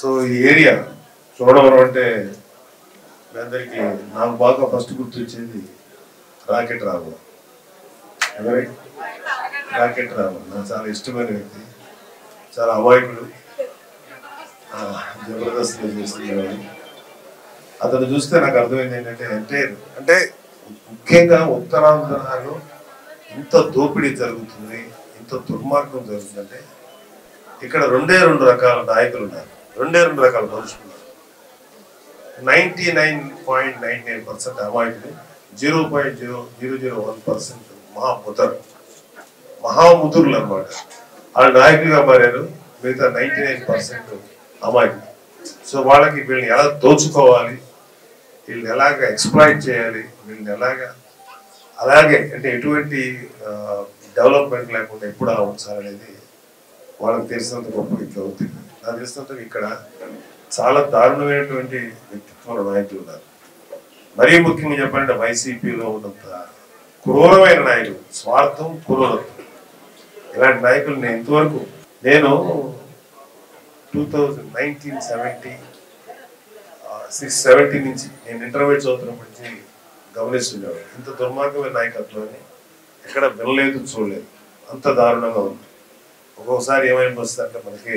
so ఈ area చూడవరం అంటే మీ అందరికీ నాకు బాగా ఫస్ట్ గుర్తొచ్చేది రాకెట్ రావు ఎవరి రాకెట్ రావు నాకు చాలా ఇష్టమైన వ్యక్తి చాలా అమాయకుడు ఆ, జబర్దస్త్గా చేస్తున్నాడు అతను చూస్తే నాకు అర్థమైంది ఏంటంటే అంటే అంటే ముఖ్యంగా ఉత్తరాంధ్రలో ఇంత దోపిడీ జరుగుతుంది ఇంత దుర్మార్గం జరుగుతుందంటే ఇక్కడ రెండే రెండు రకాల నాయకులు ఉన్నారు రెండే రెండు రకాల మనుషులు ఉన్నారు ninety nine point nine nine percent అమాయకులు zero point zero zero zero one percent మహాముదరు మహాముదురులు అనమాట వాళ్ళు నాయకులుగా మారారు మిగతా నైంటీ నైన్ పర్సెంట్ అమాయకులు సో వాళ్ళకి వీళ్ళని ఎలా దోచుకోవాలి వీళ్ళని ఎలాగ ఎక్స్ప్లాయిట్ చేయాలి వీళ్ళని ఎలాగా అలాగే అంటే ఎటువంటి డెవలప్మెంట్ లేకుండా ఎప్పుడు అలా ఉంచాలనేది వాళ్ళకి తెలిసినంత గొప్ప వ్యక్తి అవుతుంది నాకు తెలిసినంత ఇక్కడ చాలా దారుణమైనటువంటి వ్యక్తిత్వాల నాయకులు ఉన్నారు మరీ ముఖ్యంగా చెప్పాలంటే వైసీపీలో ఉన్నంత క్రూరమైన నాయకులు స్వార్థం క్రూరత్వం ఇలాంటి నాయకులు నేను ఇంతవరకు నేను two thousand nineteen seventy six seventy నుంచి నేను ఇంటర్మీడియట్ చదువుతున్నప్పటి నుంచి గమనిస్తున్నాను ఇంత దుర్మార్గమైన నాయకత్వాన్ని ఎక్కడ వినలేదు చూడలేదు అంత దారుణంగా ఉంది ఒక్కొక్కసారి ఏమైపోతుంది అంటే మనకి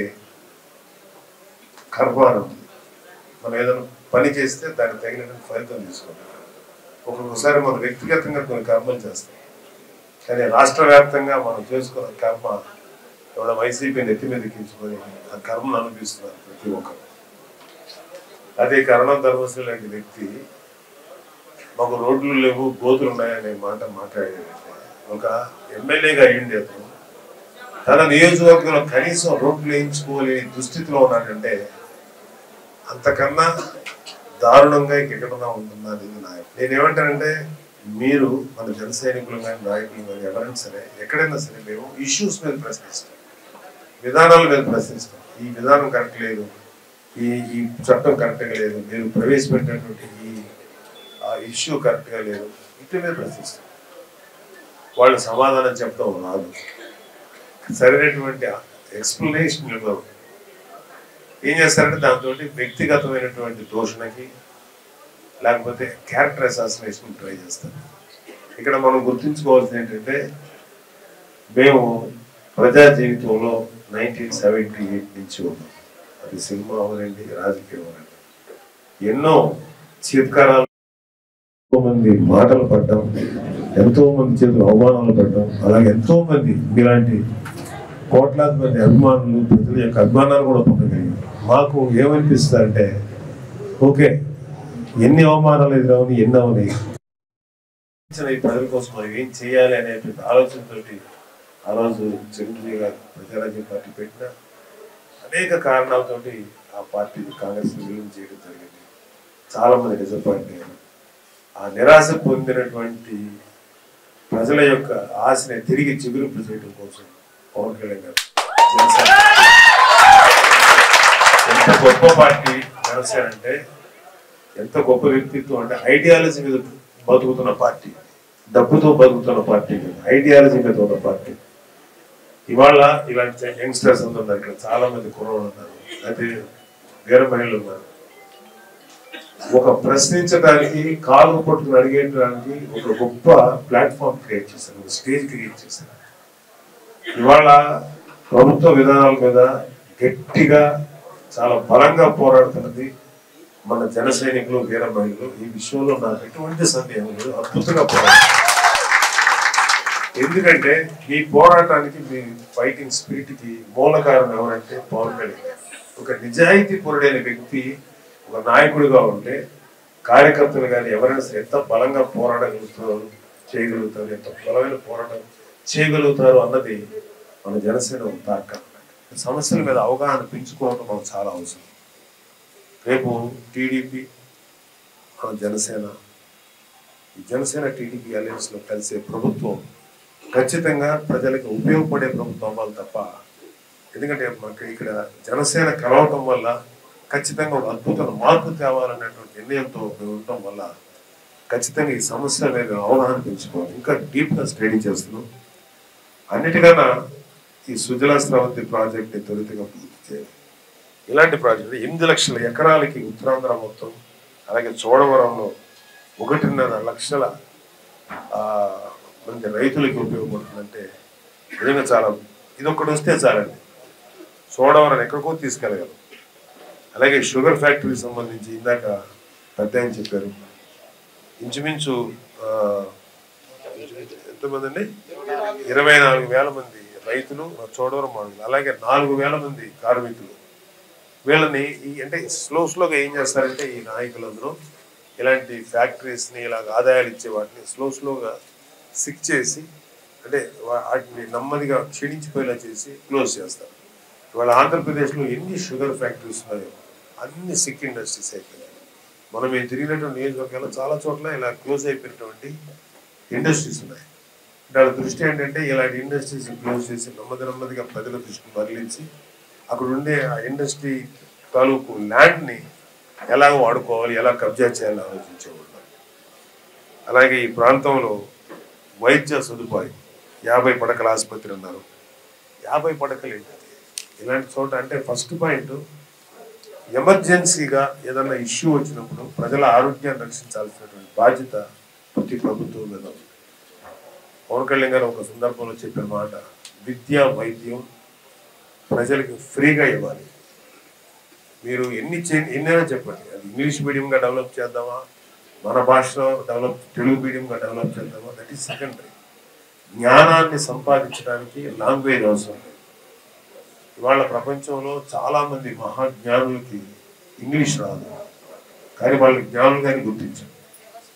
కర్మానం ఉంది మనం ఏదైనా పని చేస్తే దానికి తగినటువంటి ఫలితం తీసుకోవాలి ఒక్కొక్కసారి మనం వ్యక్తిగతంగా కొన్ని కర్మలు చేస్తాం కానీ రాష్ట్ర వ్యాప్తంగా మనం చేసుకున్న కర్మ ఎవడ వైసీపీ నెత్తి మీద ఎక్కించుకొని ఆ కర్మను అనుభవిస్తున్నారు ప్రతి ఒక్కరు అదే కరణం ధర్మశ్రీ లాంటి వ్యక్తి మాకు రోడ్లు లేవు గోతులు ఉన్నాయనే మాట మాట్లాడేది ఒక ఎమ్మెల్యేగా అయ్యింది అతను తన నియోజకవర్గంలో కనీసం రోడ్లు వేయించుకోలేని దుస్థితిలో ఉన్నాడంటే అంతకన్నా దారుణంగా ఇంకెక్కడన్నా ఉంటుందా అనేది నా నేను ఏమంటానంటే మీరు మన జన సైనికులు కానీ నాయకులు కానీ ఎవరైనా సరే ఎక్కడైనా సరే మేము ఇష్యూస్ మీద ప్రశ్నిస్తాం విధానాల మీద ప్రశ్నిస్తాం ఈ విధానం కరెక్ట్ లేదు ఈ ఈ చట్టం కరెక్ట్గా లేదు మీరు ప్రవేశపెట్టినటువంటి ఈ ఇష్యూ కరెక్ట్గా లేదు ఇట్ల మీద ప్రశ్నిస్తాం వాళ్ళు సమాధానం చెప్పడం రాదు సరైనటువంటి ఎక్స్ప్లెనేషన్ ఇవ్వరు ఏం చేస్తారంటే దాంతో వ్యక్తిగతమైనటువంటి దూషణకి లేకపోతే క్యారెక్టర్ అసాసినేషన్ ట్రై చేస్తారు ఇక్కడ మనం గుర్తుంచుకోవాల్సింది ఏంటంటే మేము ప్రజా జీవితంలో నైన్టీన్ సెవెంటీ ఎయిట్ నుంచి ఉన్నాం అది సినిమా అవనండి రాజకీయం అవనండి ఎన్నో చీత్కారాలు ఎంతో మంది మాటలు పడ్డాం ఎంతో మంది చేతులు అవమానాలు పడ్డాం అలాగే ఎంతో మంది మీలాంటి కోట్లాది మంది అభిమానులు ప్రజల యొక్క అభిమానాలు కూడా పొందగలిగాం మాకు ఏమనిపిస్తుంది అంటే ఓకే ఎన్ని అవమానాలు ఎదురవని ఎన్ని అవని ఈ ప్రజల కోసం మనం ఏం చేయాలి అనేటువంటి ఆలోచనతోటి ఆ రోజు చిరంజీవి గారు ప్రజారాజ్యం పార్టీ పెట్టిన అనేక కారణాలతోటి ఆ పార్టీ కాంగ్రెస్ విలీనం చేయడం జరిగింది చాలా మంది డిసప్పాయింట్ అయ్యారు ఆ నిరాశ పొందినటువంటి ప్రజల యొక్క ఆశని తిరిగి చిగురింపు చేయడం కోసం పవన్ కళ్యాణ్ గారు జనసేన ఎంత గొప్ప పార్టీ జనసేన అంటే ఎంత గొప్ప వ్యక్తిత్వం అంటే ఐడియాలజీ మీద బతుకుతున్న పార్టీ డబ్బుతో బతుకుతున్న పార్టీ కాదు, ఐడియాలజీ మీద ఉన్న పార్టీ ఇవాళ ఇలాంటి యంగ్స్టర్స్ అందరూ ఉన్నారు ఇక్కడ చాలా మంది కుర్రోళ్ళు ఉన్నారు అయితే వేరే మహిళలు ఉన్నారు ఒక ప్రశ్నించడానికి కాలు పట్టుకుని అడిగేయడానికి ఒక గొప్ప ప్లాట్ఫామ్ క్రియేట్ చేశారు ఒక స్టేజ్ క్రియేట్ చేశారు ఇవాళ ప్రభుత్వ విధానాల మీద గట్టిగా చాలా బలంగా పోరాడుతున్నది మన జన సైనికులు వీర మహిళలు ఈ విషయంలో నాకు ఎటువంటి సందేహం లేదు అద్భుతంగా పోరాడు ఎందుకంటే మీ పోరాటానికి మీ ఫైటింగ్ స్పిరిట్ కి మూల కారణం ఎవరంటే పవన్ కళ్యాణ్ ఒక నిజాయితీ పరుడైన వ్యక్తి ఒక నాయకుడిగా ఉంటే కార్యకర్తలు కానీ ఎవరైనా సరే ఎంత బలంగా పోరాడగలుగుతారు చేయగలుగుతారు ఎంత బలమైన పోరాటం చేయగలుగుతారు అన్నది మన జనసేన ఒక తార్కం సమస్యల మీద అవగాహన పెంచుకోవడం మనకు చాలా అవసరం రేపు టీడీపీ మన జనసేన ఈ జనసేన టీడీపీ అలయన్స్ లో కలిసే ప్రభుత్వం ఖచ్చితంగా ప్రజలకు ఉపయోగపడే ప్రభుత్వం అవ్వాలి తప్ప ఎందుకంటే మనకి ఇక్కడ జనసేన కలవటం వల్ల ఖచ్చితంగా ఒక అద్భుతమైన మార్పు తేవాలనేటువంటి నిర్ణయంతో మేము ఉండటం వల్ల ఖచ్చితంగా ఈ సమస్య మీద అవగాహన పెంచుకోవాలి ఇంకా డీప్ గా స్టడీ చేస్తున్నాం అన్నిటికన్నా ఈ సుజలా స్రవంతి ప్రాజెక్ట్ ని త్వరితగా పూర్తి చేయాలి ఇలాంటి ప్రాజెక్టు ఎనిమిది లక్షల ఎకరాలకి ఉత్తరాంధ్ర మొత్తం అలాగే చోడవరంలో ఒకటిన్నర లక్షల ఆ, మంది రైతులకి ఉపయోగపడుతుందంటే నిజంగా చాలా ఇది ఒక్కటి వస్తే చాలండి చోడవరం ఎక్కడికో తీసుకెళ్ళగలం అలాగే షుగర్ ఫ్యాక్టరీకి సంబంధించి ఇందాక పెద్ద ఆయన చెప్పారు ఇంచుమించు ఆ, ఇంచుమించు ఎంతమంది అండి ఇరవై నాలుగు వేల మంది రైతులు చోడవరం మాడుగులు అలాగే నాలుగు వేల మంది కార్మికులు వీళ్ళని ఈ అంటే స్లో స్లోగా ఏం చేస్తారంటే ఈ నాయకులందరూ ఇలాంటి ఫ్యాక్టరీస్ని ఇలాగ ఆదాయాలు ఇచ్చే వాటిని స్లో స్లోగా సిక్ చేసి అంటే వా- వాటిని నెమ్మదిగా క్షీణించిపోయేలా చేసి క్లోజ్ చేస్తారు ఇవాళ ఆంధ్రప్రదేశ్లో ఎన్ని షుగర్ ఫ్యాక్టరీస్ ఉన్నాయో అన్ని సిక్ ఇండస్ట్రీస్ అయిపోయాయి మనం మేము తిరిగినటువంటి నియోజకవర్గాల్లో చాలా చోట్ల ఇలా క్లోజ్ అయిపోయినటువంటి ఇండస్ట్రీస్ ఉన్నాయి అంటే వాళ్ళ దృష్టి ఏంటంటే ఇలాంటి ఇండస్ట్రీస్ క్లోజ్ చేసి నెమ్మది నెమ్మదిగా ప్రజల దృష్టిని మరలించి అక్కడ ఉండే ఆ ఇండస్ట్రీ తాలూకు ల్యాండ్ని ఎలా వాడుకోవాలి ఎలా కబ్జా చేయాలని ఆలోచించేవాళ్ళు అలాగే ఈ ప్రాంతంలో వైద్య సదుపాయం యాభై పడకల ఆసుపత్రి అన్నారు యాభై పడకలు ఏంటి ఇలాంటి చోట అంటే ఫస్ట్ పాయింట్ ఎమర్జెన్సీగా ఏదన్నా ఇష్యూ వచ్చినప్పుడు ప్రజల ఆరోగ్యాన్ని రక్షించాల్సినటువంటి బాధ్యత ప్రతి ప్రభుత్వం మీద ఉంది పవన్ కళ్యాణ్ గారు ఒక సందర్భంలో చెప్పిన మాట విద్య వైద్యం ప్రజలకు ఫ్రీగా ఇవ్వాలి మీరు ఎన్ని చే ఎన్నైనా చెప్పండి అది ఇంగ్లీష్ మీడియంగా డెవలప్ చేద్దామా మన భాషలో డెవలప్ తెలుగు మీడియంగా డెవలప్ చేద్దామా దట్ ఈస్ సెకండరీ జ్ఞానాన్ని సంపాదించడానికి లాంగ్వేజ్ అవసరం లేదు ఇవాళ ప్రపంచంలో చాలా మంది మహాజ్ఞానులకి ఇంగ్లీష్ రాదు కానీ వాళ్ళు జ్ఞానులుగానే గుర్తించారు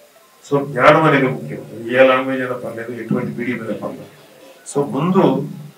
సో జ్ఞానం అనేది ముఖ్యం ఏ లాంగ్వేజ్ అయినా పర్లేదు ఎటువంటి మీడియం అయినా పర్లేదు సో ముందు